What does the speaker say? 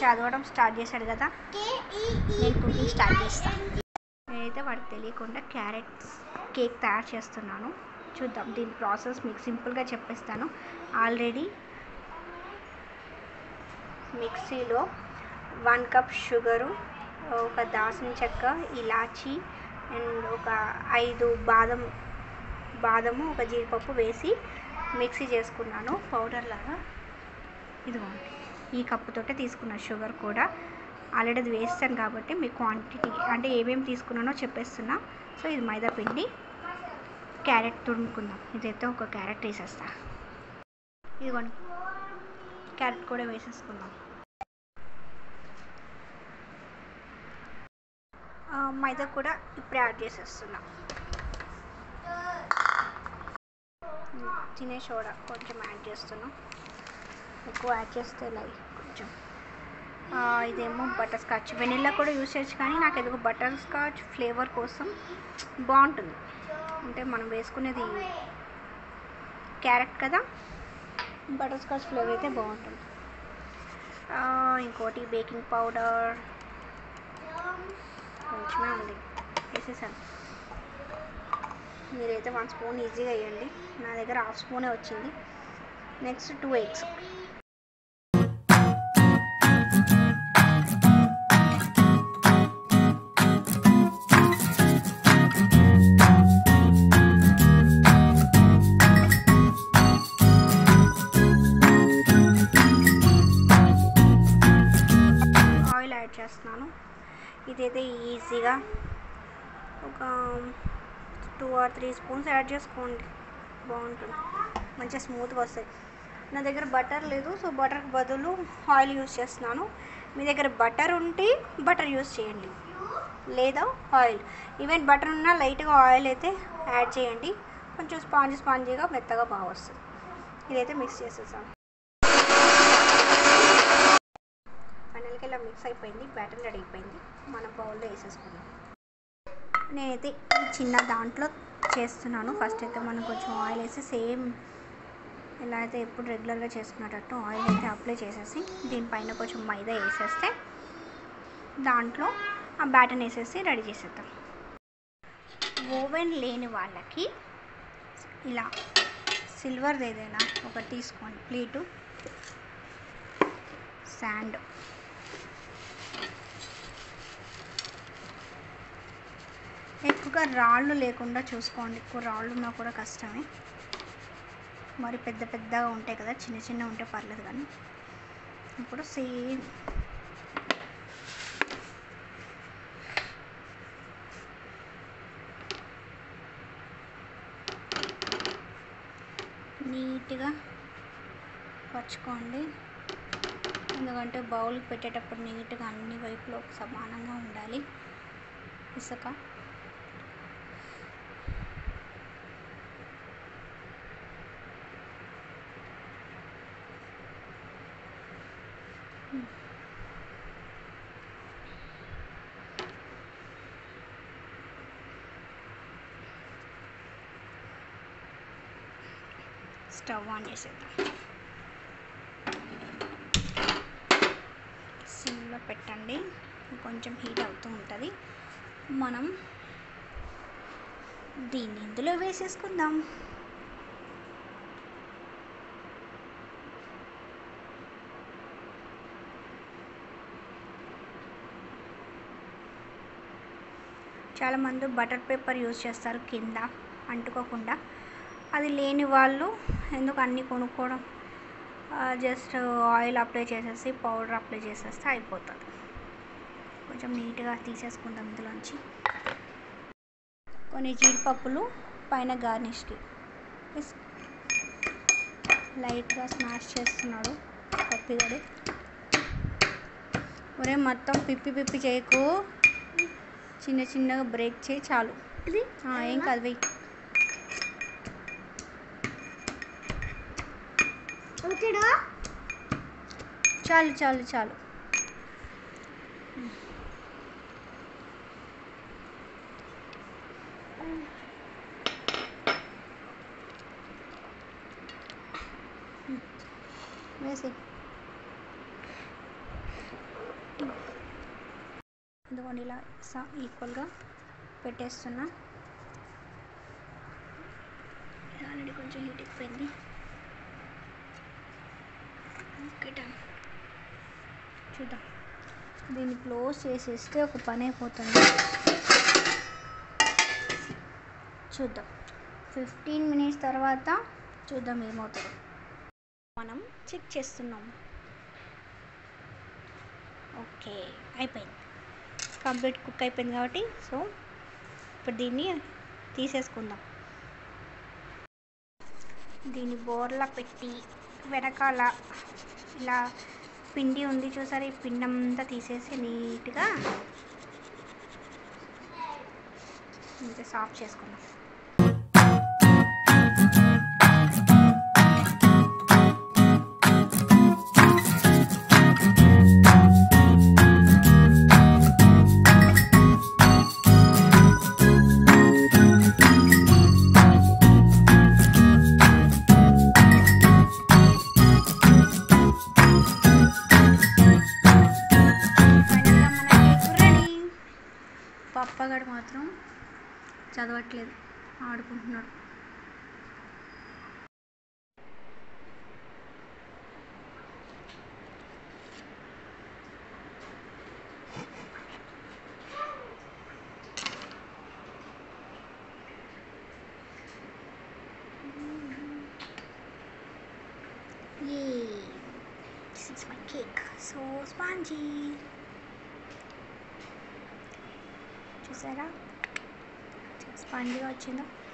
చదవడం స్టార్ట్ చేశాడు కదా నేను కుకింగ్ స్టార్ట్ చేస్తాను నేనైతే వాడికి తెలియకుండా క్యారెట్ కేక్ తయారు చేస్తున్నాను చూద్దాం దీని ప్రాసెస్ మీకు సింపుల్గా చెప్పేస్తాను ఆల్రెడీ మిక్సీలో వన్ కప్ షుగరు ఒక దాసిన చెక్క ఇలాచి అండ్ ఒక ఐదు బాదం బాదము ఒక జీడిపప్పు వేసి మిక్సీ చేసుకున్నాను పౌడర్ లాగా ఇదిగోండి ఈ కప్పుతోటే తీసుకున్న షుగర్ కూడా ఆల్రెడీ అది వేస్తాను కాబట్టి మీ క్వాంటిటీ అంటే ఏమేమి తీసుకున్నానో చెప్పేస్తున్నా సో ఇది మైదా పిండి క్యారెట్ తురుముకుందాం ఇదైతే ఒక క్యారెట్ వేసేస్తా ఇదిగోండి క్యారెట్ కూడా వేసేసుకుందాం ఆ, మైదా కూడా ఇప్పుడే యాడ్ చేసేస్తున్నా తినే సోడా కొంచెం యాడ్ చేస్తున్నాం ఎక్కువ యాడ్ చేస్తే లై కొంచెం ఆ, ఇదేమో బటర్ స్కాచ్ వెనిల్లా కూడా యూస్ చేయొచ్చు కానీ నాకు ఎందుకు బటర్ స్కాచ్ ఫ్లేవర్ కోసం బాగుంటుంది అంటే మనం వేసుకునేది క్యారెట్ కదా బటర్ స్కాచ్ ఫ్లేవర్ అయితే బాగుంటుంది ఆ, ఇంకోటి బేకింగ్ పౌడర్ కొంచెమే ఉంది వేసేసాను మీరైతే వన్ స్పూన్ ఈజీగా వేయండి నా దగ్గర హాఫ్ స్పూనే వచ్చింది next two eggs oil add చేస్తున్నాను ఇదైతే ఈజీగా ఒక two or three spoons add చేసుకోండి బాగుంటుంది మంచిగా స్మూత్గా వస్తాయి నా దగ్గర బటర్ లేదు సో బటర్కి బదులు ఆయిల్ యూస్ చేస్తున్నాను మీ దగ్గర బటర్ ఉంటే బటర్ యూస్ చేయండి లేదా ఆయిల్ ఈవెన్ బటర్ ఉన్నా లైట్గా ఆయిల్ అయితే యాడ్ చేయండి కొంచెం స్పాంజ్ స్పాంజీగా మెత్తగా బాగా వస్తుంది ఇదైతే మిక్స్ చేసేసాను ఫైనల్గా ఇలా మిక్స్ అయిపోయింది బ్యాటర్ రెడీ అయిపోయింది మన బౌల్లో వేసేసుకుందాం నేనైతే ఈ చిన్న దాంట్లో చేస్తున్నాను ఫస్ట్ అయితే మనం కొంచెం ఆయిల్ వేసి సేమ్ ఎలా అయితే ఎప్పుడు రెగ్యులర్గా చేసుకునేటట్టు ఆయిల్ అయితే అప్లై చేసేసి దీనిపైన కొంచెం మైదా వేసేస్తే దాంట్లో ఆ బ్యాటర్ని వేసేసి రెడీ చేసేద్దాం ఓవెన్ లేని వాళ్ళకి ఇలా సిల్వర్ది ఏదైనా ఒకటి తీసుకోండి ప్లేటు శాండ్ ఎక్కువగా రాళ్ళు లేకుండా చూసుకోండి ఎక్కువ రాళ్ళు ఉన్నా కూడా కష్టమే మరి పెద్ద పెద్దగా ఉంటాయి కదా చిన్న చిన్న ఉంటే పర్లేదు కానీ ఇప్పుడు సేమ్ నీట్గా పరుచుకోండి ఎందుకంటే బౌల్ పెట్టేటప్పుడు నీట్గా అన్ని వైపులో సమానంగా ఉండాలి ఇసుక స్టవ్ ఆన్ చేసేద్దాం సిమ్లో పెట్టండి కొంచెం హీట్ అవుతూ ఉంటుంది మనం దీన్ని ఇందులో వేసేసుకుందాం చాలామంది బటర్ పేపర్ యూజ్ చేస్తారు కింద అంటుకోకుండా అది లేని వాళ్ళు ఎందుకు అన్నీ కొనుక్కోవడం జస్ట్ ఆయిల్ అప్లై చేసేసి పౌడర్ అప్లై చేసేస్తే అయిపోతుంది కొంచెం నీట్గా తీసేసుకుందాం ఇందులోంచి కొన్ని జీడిపప్పులు పైన గార్నిష్కి ఎస్. లైట్గా స్మాష్ చేస్తున్నాడు పప్పిగాడు ఒరే మొత్తం పిప్పి పిప్పి చేయకు చిన్న చిన్నగా బ్రేక్ చేయి చాలు ఇది ఆ, ఏం కాదు వెయ్యి వచ్చాడు చాలు చాలు చాలు వేసి ఇదిగోండి ఇలా సా ఈక్వల్గా పెట్టేస్తున్నా ఇది ఆల్రెడీ కొంచెం హీట్ ఎక్కువైంది ఓకే డన్ చూద్దాం దీన్ని క్లోజ్ చేసేస్తే ఒక పని అయిపోతుంది చూద్దాం ఫిఫ్టీన్ మినిట్స్ తర్వాత చూద్దాం ఏమవుతుందో మనం చెక్ చేస్తున్నాం ఓకే అయిపోయింది కంప్లీట్ కుక్ అయిపోయింది కాబట్టి సో ఇప్పుడు దీన్ని తీసేసుకుందాం దీన్ని బోర్లా పెట్టి వెనకాల ఇలా పిండి ఉంది చూసారు ఈ పిండి అంతా తీసేసి నీట్గా ఇంత సాఫ్ట్ చేసుకుందాం ఫైనల్గా మన కేక్ రెడీ పప్పగాడు మాత్రం చదవట్లేదు ఆడుకుంటున్నాడు Yay! This is my cake. So spongy. చూసారా స్పాంజీగా వచ్చిందో